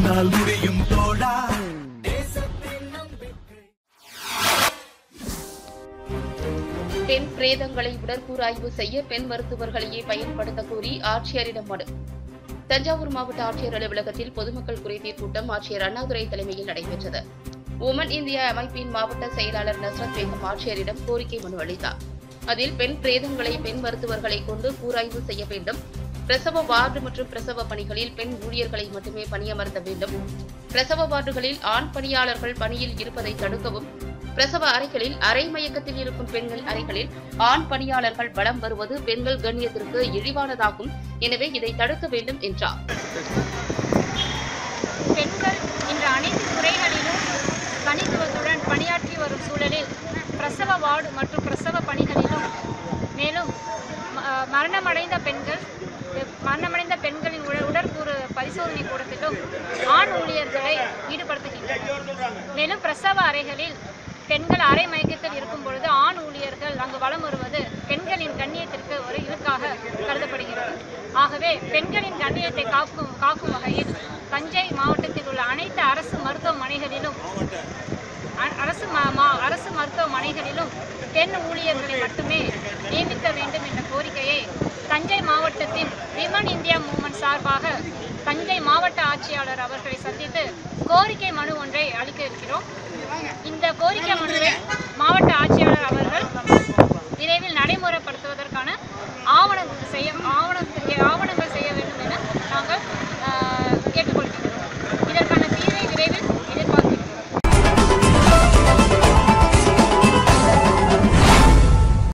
உன்னால் முடியும் தோழா பெண் பிரேதங்களை உடற்கூறாய்வு செய்ய பெண் மருத்துவர்களையே பயன்படுத்த கோரி ஆட்சியரிடம் மனு தஞ்சாவூர் மாவட்ட ஆட்சியர் அலுவலகத்தில் பொதுமக்கள் குறைதீர் கூட்டம் ஆட்சியர் அண்ணாதுரை தலைமையில் நடைபெற்றது உமன் இந்தியா அமைப்பின் மாவட்ட செயலாளர் நஸ்ரத் பேகம் ஆட்சியரிடம் கோரிக்கை மனு அளித்தார் அதில் பெண் பிரேதங்களை பெண் மருத்துவர்களை கொண்டு கூராய்வு செய்ய வேண்டும் பிரசவ வார்டு மற்றும் பிரசவ பணிகளில் பெண் ஊழியர்களை மட்டுமே பணியமர்த்த வேண்டும் பிரசவ வார்டுகளில் ஆண் பணியாளர்கள் பணியில் இருப்பதை தடுக்கவும் பிரசவ அறைகளில் அரை மயக்கத்தில் இருக்கும் பெண்கள் அறைகளில் ஆண் பணியாளர்கள் வலம் வருவது பெண்கள் கண்ணியத்திற்கு இழிவானதாகும் எனவே இதை தடுக்க வேண்டும் என்றார் பெண்கள் இன்று அனைத்து துறைகளிலும் தனித்துவத்துடன் பணியாற்றி வரும் சூழலில் பிரசவ வார்டு மற்றும் பிரசவ பணிகளிலும் மேலும் ம- மரணமடைந்த பெண்கள் மரணமடைந்த பெண்களின் உட உடற்கூறு பரிசோதனை கூடத்திலும் ஆண் ஊழியர்களை ஈடுபடுத்துகின்றனர் மேலும் பிரசவ அறைகளில் பெண்கள் அரை மயக்கத்தில் இருக்கும் பொழுது ஆண் ஊழியர்கள் அங்கு வலம் வருவது பெண்களின் கண்ணியத்திற்கு ஒரு இழுக்காக கருதப்படுகிறது ஆகவே பெண்களின் கண்ணியத்தை காக்கும் காக்கும் வகையில் தஞ்சை மாவட்டத்தில் உள்ள அனைத்து அரசு மருத்துவமனைகளிலும் அ- அரசு ம- மா- அரசு மருத்துவமனைகளிலும் பெண் ஊழியர்களை மட்டுமே நியமிக்க வேண்டும் என்ற கோரிக்கையை தஞ்சை மாவட்டத்தின் விமன் இந்தியா மூவ்மெண்ட் சார்பாக தஞ்சை மாவட்ட ஆட்சியாளர் அவர்களை சந்தித்து கோரிக்கை மனு ஒன்றை அளிக்க இருக்கிறோம் இந்த கோரிக்கை மனுவை மாவட்ட ஆட்சியாளர் அவர்கள் விரைவில் நடைமுறை